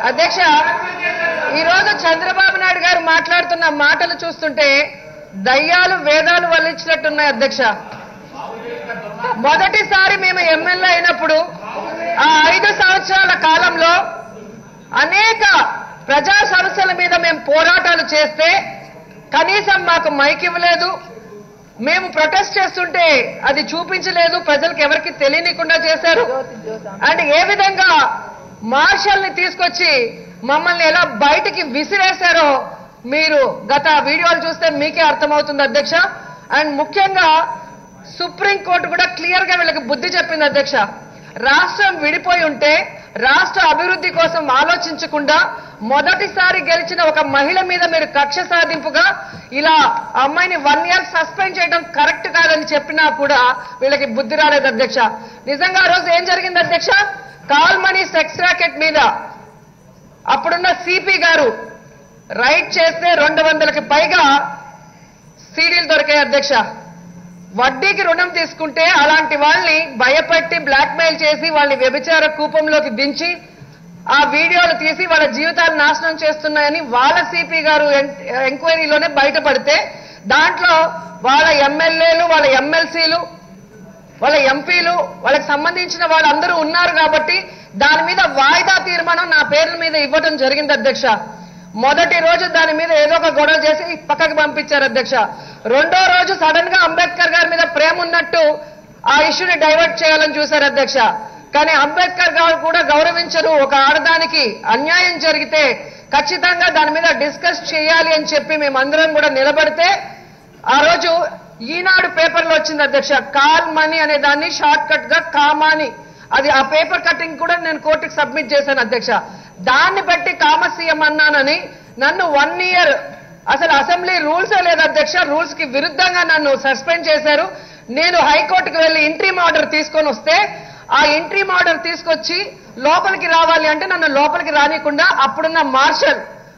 అధ్యక్ష ఈరోజు చంద్రబాబు నాయుడు గారు మాట్లాడుతున్న మాటలు చూస్తుంటే దయ్యాలు వేదాలు వల్లించినట్టున్నాయి అధ్యక్ష మొదటిసారి మేము ఎమ్మెల్యే అయినప్పుడు ఆ ఐదు సంవత్సరాల కాలంలో అనేక ప్రజా సమస్యల మీద మేము పోరాటాలు చేస్తే కనీసం మాకు మైక్ ఇవ్వలేదు మేము ప్రొటెస్ట్ చేస్తుంటే అది చూపించలేదు ప్రజలకు ఎవరికి తెలియనికుండా చేశారు అండ్ ఏ విధంగా మార్షల్ ని తీసుకొచ్చి మమ్మల్ని ఎలా బయటికి విసిరేశారో మీరు గత వీడియోలు చూస్తే మీకే అర్థమవుతుంది అధ్యక్ష అండ్ ముఖ్యంగా సుప్రీంకోర్టు కూడా క్లియర్ గా వీళ్ళకి బుద్ధి చెప్పింది అధ్యక్ష రాష్ట్రం విడిపోయి ఉంటే రాష్ట్ర అభివృద్ధి కోసం ఆలోచించకుండా మొదటిసారి గెలిచిన ఒక మహిళ మీద మీరు కక్ష సాధింపుగా ఇలా ఆ అమ్మాయిని వన్ ఇయర్ సస్పెండ్ చేయడం కరెక్ట్ కాదని చెప్పినా కూడా వీళ్ళకి బుద్ధి రాలేదు అధ్యక్ష నిజంగా ఆ రోజు ఏం జరిగింది అధ్యక్ష కాల్ మనీ సెక్స్ రాకెట్ మీద అప్పుడున్న సిపి గారు రైడ్ చేస్తే రెండు వందలకి పైగా సీడీలు దొరికాయి అధ్యక్ష వడ్డీకి రుణం తీసుకుంటే అలాంటి వాళ్ళని భయపెట్టి బ్లాక్మెయిల్ చేసి వాళ్ళని వ్యభిచార కూపంలోకి దించి ఆ వీడియోలు తీసి వాళ్ళ జీవితాలు నాశనం చేస్తున్నాయని వాళ్ళ సిపి గారు ఎన్- ఎంక్వైరీలోనే బయటపడితే దాంట్లో వాళ్ళ ఎమ్మెల్యేలు వాళ్ళ ఎమ్మెల్సీలు వాళ్ళ ఎంపీలు వాళ్ళకి సంబంధించిన వాళ్ళందరూ ఉన్నారు కాబట్టి దాని మీద వాయిదా తీర్మానం నా పేర్ల మీద ఇవ్వడం జరిగింది అధ్యక్ష మొదటి రోజు దాని మీద ఏదో ఒక గొడవ చేసి పక్కకి పంపించారు అధ్యక్ష రెండో రోజు సడన్ గా అంబేద్కర్ గారి మీద ప్రేమ ఉన్నట్టు ఆ ఇష్యూని డైవర్ట్ చేయాలని చూశారు అధ్యక్ష కానీ అంబేద్కర్ గారు కూడా గౌరవించరు ఒక ఆడదానికి అన్యాయం జరిగితే ఖచ్చితంగా దాని మీద డిస్కస్ చేయాలి అని చెప్పి మేమందరం కూడా నిలబడితే ఆ రోజు ఈనాడు పేపర్లో వచ్చింది అధ్యక్ష కాల్ మనీ అనే దాన్ని షార్ట్ కట్ గా కామాని అది ఆ పేపర్ కటింగ్ కూడా నేను కోర్టుకి సబ్మిట్ చేశాను అధ్యక్ష దాన్ని బట్టి కామసీఎం అన్నానని నన్ను వన్ ఇయర్ అసలు అసెంబ్లీ రూల్స్ లేదు అధ్యక్ష రూల్స్ కి విరుద్ధంగా నన్ను సస్పెండ్ చేశారు నేను హైకోర్టుకు వెళ్లి ఇంట్రీమ్ ఆర్డర్ తీసుకొని వస్తే ఆ ఇంట్రీమ్ ఆర్డర్ తీసుకొచ్చి లోపలికి రావాలి అంటే నన్ను లోపలికి రానికుండా అప్పుడున్న మార్షల్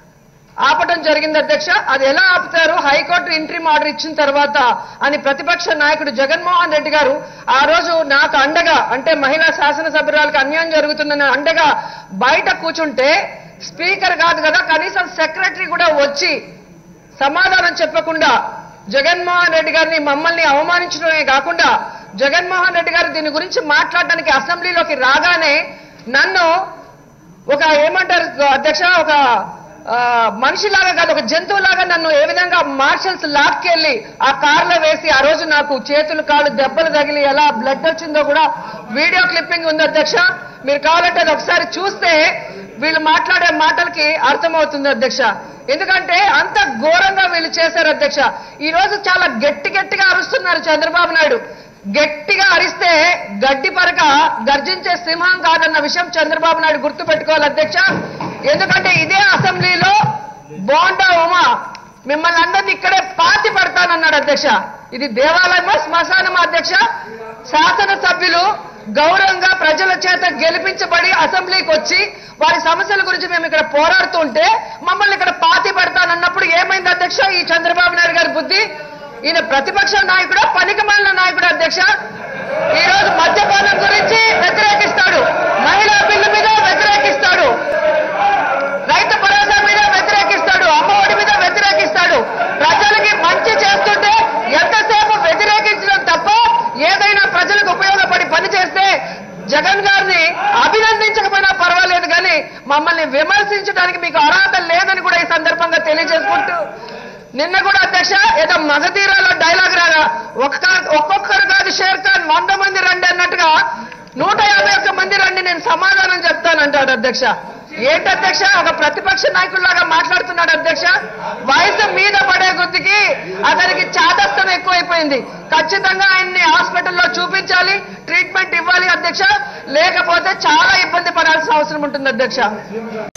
ఆపటం జరిగింది అధ్యక్ష అది ఎలా ఆపుతారు హైకోర్టు ఇంట్రీమ్ ఆర్డర్ ఇచ్చిన తర్వాత అని ప్రతిపక్ష నాయకుడు జగన్మోహన్ రెడ్డి గారు ఆ రోజు నాకు అండగా అంటే మహిళా శాసనసభ్యురాలకు అన్యాయం జరుగుతుందని అండగా బయట కూర్చుంటే స్పీకర్ కాదు కదా కనీసం సెక్రటరీ కూడా వచ్చి సమాధానం చెప్పకుండా జగన్మోహన్ రెడ్డి గారిని మమ్మల్ని అవమానించడమే కాకుండా జగన్మోహన్ రెడ్డి గారు దీని గురించి మాట్లాడడానికి అసెంబ్లీలోకి రాగానే నన్ను ఒక ఏమంటారు అధ్యక్ష ఒక ఆ, మనిషిలాగా కాదు ఒక జంతువులాగా నన్ను ఏ విధంగా మార్షల్స్ లాక్కెళ్ళి ఆ కార్లో వేసి ఆ రోజు నాకు చేతులు కాళ్ళు దెబ్బలు తగిలి ఎలా బ్లడ్ వచ్చిందో కూడా వీడియో క్లిప్పింగ్ ఉంది అధ్యక్ష మీరు కావాలంటే అది ఒకసారి చూస్తే వీళ్ళు మాట్లాడే మాటలకి అర్థమవుతుంది అధ్యక్ష ఎందుకంటే అంత ఘోరంగా వీళ్ళు చేశారు అధ్యక్ష ఈ రోజు చాలా గట్టి గట్టిగా అరుస్తున్నారు చంద్రబాబు నాయుడు గట్టిగా అరిస్తే గడ్డి పరక గర్జించే సింహం కాదన్న విషయం చంద్రబాబు నాయుడు గుర్తు పెట్టుకోవాలి అధ్యక్ష ఎందుకంటే ఇదే అసెంబ్లీలో బోండా ఉమా మిమ్మల్ని అందరినీ ఇక్కడే పాతి పెడతానన్నాడు అధ్యక్ష ఇది దేవాలయమా శ్మశానమా అధ్యక్ష శాసనసభ్యులు గౌరవంగా ప్రజల చేత గెలిపించబడి అసెంబ్లీకి వచ్చి వారి సమస్యల గురించి మేము ఇక్కడ పోరాడుతుంటే మమ్మల్ని ఇక్కడ పాతి పెడతానన్నప్పుడు ఏమైంది అధ్యక్ష ఈ చంద్రబాబు నాయుడు గారి బుద్ధి ఈయన ప్రతిపక్ష నాయకుడు పనికి మాలిన నాయకుడు అధ్యక్ష ఈ రోజు మద్యపానం గురించి వ్యతిరేకిస్తాడు మహిళా బిల్లు మీద వ్యతిరేకిస్తాడు రైతు భరోసా మీద వ్యతిరేకిస్తాడు అమ్మఒడి మీద వ్యతిరేకిస్తాడు ప్రజలకి మంచి చేస్తుంటే ఎంతసేపు వ్యతిరేకించడం తప్ప ఏదైనా ప్రజలకు ఉపయోగపడి పని చేస్తే జగన్ గారిని అభినందించకపోయినా పర్వాలేదు కానీ మమ్మల్ని విమర్శించడానికి మీకు అర్హత లేదని కూడా ఈ సందర్భంగా తెలియజేసుకుంటూ నిన్న కూడా అధ్యక్ష ఏదో మగధీరాలో డైలాగ్ రాగా ఒక్క ఒక్కొక్కరు కాదు షేర్ ఖాన్ వంద మంది రండి అన్నట్టుగా నూట యాభై ఒక్క మంది రండి నేను సమాధానం చెప్తానంటాడు అధ్యక్ష ఏంటి అధ్యక్ష ఒక ప్రతిపక్ష నాయకుల్లాగా మాట్లాడుతున్నాడు అధ్యక్ష వయసు మీద పడే గుర్తికి అతనికి చాదస్తం ఎక్కువైపోయింది ఖచ్చితంగా ఆయన్ని హాస్పిటల్లో చూపించాలి ట్రీట్మెంట్ ఇవ్వాలి అధ్యక్ష లేకపోతే చాలా ఇబ్బంది పడాల్సిన అవసరం ఉంటుంది అధ్యక్ష